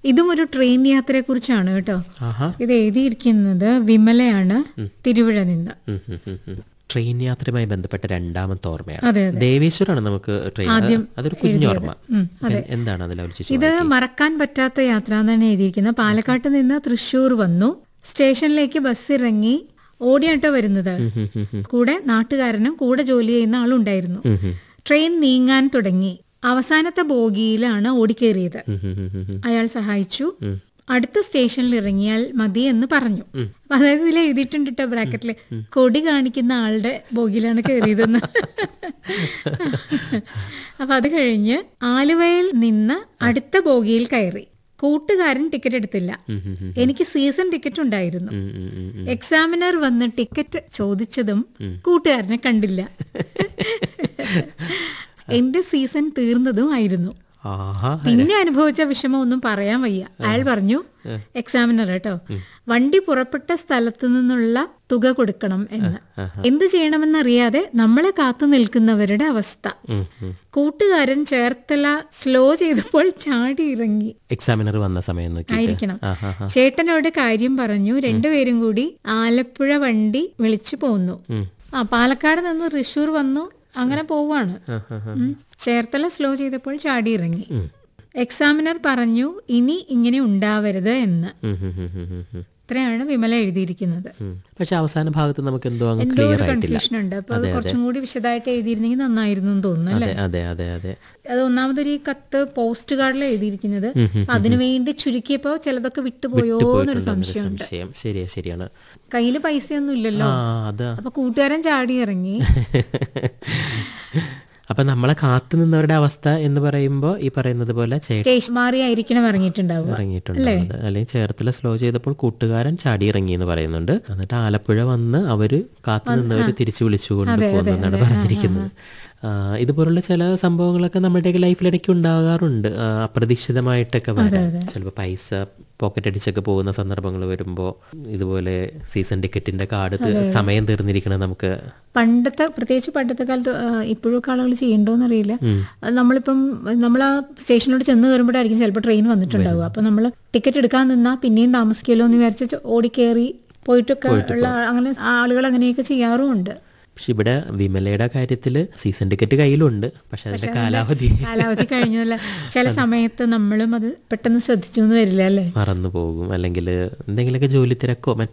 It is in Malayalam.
ഇതും ഒരു ട്രെയിൻ യാത്രയെ കുറിച്ചാണ് കേട്ടോ ആഹാ ഇത് എഴുതിയിരിക്കുന്നത് വിമലയാണ് തിരുവിഴ നിന്ന് ഉം, ഉം, ഉം, ഉം. ട്രെയിൻ യാത്രയുമായി ബന്ധപ്പെട്ട രണ്ടാമത്തെ ഓർമ്മയാണ് അതെ അതെ ദേവേശ്വരാണ് നമുക്ക് ട്രെയിൻ ആദ്യം അതൊരു കുഞ്ഞോർമ്മ ഉം, എ- എന്താണ് അതിൽ അവലോചിച്ചു ഇത് മറക്കാൻ പറ്റാത്ത യാത്ര എന്നാണ് എഴുതിയിരിക്കുന്നത് പാലക്കാട്ട് നിന്ന് തൃശ്ശൂർ വന്നു സ്റ്റേഷനിലേക്ക് ബസ് ഇറങ്ങി ഓടിയാട്ടോ വരുന്നത് കൂടെ നാട്ടുകാരനും കൂടെ ജോലി ചെയ്യുന്ന ആളുണ്ടായിരുന്നു ട്രെയിൻ നീങ്ങാൻ തുടങ്ങി അവസാനത്തെ ബോഗിയിലാണ് ഓടിക്കേറിയത് അയാൾ സഹായിച്ചു അടുത്ത സ്റ്റേഷനിൽ ഇറങ്ങിയാൽ മതി എന്ന് പറഞ്ഞു അപ്പൊ അതായത് ഇതിൽ എഴുതിയിട്ടുണ്ട് കേട്ടോ ബ്രാക്കറ്റില് കൊടി കാണിക്കുന്ന ആളുടെ ബോഗിയിലാണ് കയറിയതെന്ന് അപ്പൊ അത് കഴിഞ്ഞ് ആലുവയിൽ നിന്ന് അടുത്ത ബോഗിയിൽ കയറി കൂട്ടുകാരൻ ടിക്കറ്റ് എടുത്തില്ല എനിക്ക് സീസൺ ടിക്കറ്റ് ഉണ്ടായിരുന്നു എക്സാമിനർ വന്ന് ടിക്കറ്റ് ചോദിച്ചതും കൂട്ടുകാരനെ കണ്ടില്ല എന്റെ സീസൺ തീർന്നതും ആയിരുന്നു ആഹാ പിന്നെ അനുഭവിച്ച വിഷമം ഒന്നും പറയാൻ വയ്യ അയാൾ പറഞ്ഞു എക്സാമിനർ കേട്ടോ വണ്ടി പുറപ്പെട്ട സ്ഥലത്തു നിന്നുള്ള തുക കൊടുക്കണം എന്ന് എന്ത് ചെയ്യണമെന്നറിയാതെ നമ്മളെ കാത്തു നിൽക്കുന്നവരുടെ അവസ്ഥ ഉം, ഉം. കൂട്ടുകാരൻ ചേർത്തല സ്ലോ ചെയ്തപ്പോൾ ചാടി ഇറങ്ങി എക്സാമിനർ വന്ന സമയം നോക്കി ആയിരിക്കണം ചേട്ടനോട് കാര്യം പറഞ്ഞു രണ്ടുപേരും കൂടി ആലപ്പുഴ വണ്ടി വിളിച്ചു പോന്നു ആ പാലക്കാട് നിന്ന് തൃശ്ശൂർ വന്നു അങ്ങനെ പോവാണ് ഉം. ചേർത്തല സ്ലോ ചെയ്തപ്പോൾ ചാടി ഇറങ്ങി എക്സാമിനർ പറഞ്ഞു ഇനി ഇങ്ങനെ ഉണ്ടാവരുത് എന്ന് ഇത്രയാണ് വിമല എഴുതിയിരിക്കുന്നത് പക്ഷെ അവസാന ഭാഗത്ത് നമുക്ക് എന്തോ അങ്ങ് എന്തോ ക്ലിയർ ഒരു ആയിട്ടില്ല കൺഫ്യൂഷൻ ഉണ്ട് അപ്പൊ അത് കുറച്ചും കൂടി വിശദമായിട്ട് എഴുതിയിരുന്നെങ്കിൽ നന്നായിരുന്നു എന്ന് തോന്നുന്നു അല്ലേ അതെ അതെ അതെ അതെ അത് ഒന്നാമതൊരു ഈ കത്ത് പോസ്റ്റ് കാർഡിലാണ് എഴുതിയിരിക്കുന്നത് അതിനു വേണ്ടി ചുരുക്കിയപ്പോ ചിലതൊക്കെ വിട്ടുപോയോ എന്നൊരു സംശയമുണ്ട് സംശയം ശരിയാ ശരിയാണ് കയ്യില് പൈസയൊന്നും ഇല്ലല്ലോ ആ അതാ അപ്പൊ കൂട്ടുകാരൻ ചാടി ഇറങ്ങി അപ്പൊ നമ്മളെ കാത്തു നിന്നവരുടെ അവസ്ഥ എന്ന് പറയുമ്പോ ഈ പറയുന്നത് പോലെ ചേട്ടൻ സ്റ്റേഷൻ മാറി ആയിരിക്കണം ഇറങ്ങിയിട്ടുണ്ടാവുക ഇറങ്ങിയിട്ടുണ്ടാവുന്നത് അല്ലെങ്കിൽ ചേർത്തല സ്ലോ ചെയ്തപ്പോൾ കൂട്ടുകാരൻ ചാടി ഇറങ്ങി എന്ന് പറയുന്നുണ്ട് എന്നിട്ട് ആലപ്പുഴ വന്ന് അവര് കാത്തു നിന്നവര് തിരിച്ചു വിളിച്ചുകൊണ്ട് പോകുന്നെന്നാണ് പറഞ്ഞിരിക്കുന്നത് ആ, ഇതുപോലുള്ള ചില സംഭവങ്ങളൊക്കെ നമ്മുടെയൊക്കെ ലൈഫിലിടയ്ക്ക് ഉണ്ടാകാറുണ്ട് ആ, അപ്രതീക്ഷിതമായിട്ടൊക്കെ വരാം ചിലപ്പോൾ പൈസ പോക്കറ്റ് അടിച്ചൊക്കെ പോകുന്ന സന്ദർഭങ്ങൾ വരുമ്പോൾ ഇതുപോലെ സീസൺ ടിക്കറ്റിന്റെ കാർഡ് സമയം തീർന്നിരിക്കണം നമുക്ക് പണ്ടത്തെ പ്രത്യേകിച്ച് പണ്ടത്തെ കാലത്ത് ആ, ഇപ്പോഴൊക്കെ ആളുകൾ ചെയ്യണ്ടോന്ന് അറിയില്ല അത് നമ്മളിപ്പം നമ്മൾ ആ സ്റ്റേഷനിലോട്ട് ചെന്ന് കയറുമ്പോഴായിരിക്കും ചിലപ്പോൾ ട്രെയിൻ വന്നിട്ടുണ്ടാവുക അപ്പൊ നമ്മൾ ടിക്കറ്റ് എടുക്കാൻ നിന്നാ പിന്നെയും താമസിക്കുമല്ലോ എന്ന് വിചാരിച്ച് ഓടിക്കേറി പോയിട്ടൊക്കെ ഉള്ള ആ- അങ്ങനെ ആളുകൾ അങ്ങനെയൊക്കെ ചെയ്യാറുമുണ്ട് പക്ഷെ ഇവിടെ വിമലയുടെ കാര്യത്തിൽ സീസൺ ടിക്കറ്റ് കയ്യിലുണ്ട് പക്ഷെ അതിന്റെ കാലാവധി കാലാവധി കഴിഞ്ഞതല്ല ചില സമയത്ത് നമ്മളും അത് പെട്ടെന്ന് ശ്രദ്ധിച്ചു എന്ന് വരില്ല അല്ലേ മറന്നു പോകും അല്ലെങ്കിൽ എന്തെങ്കിലുമൊക്കെ ജോലി തിരക്കോ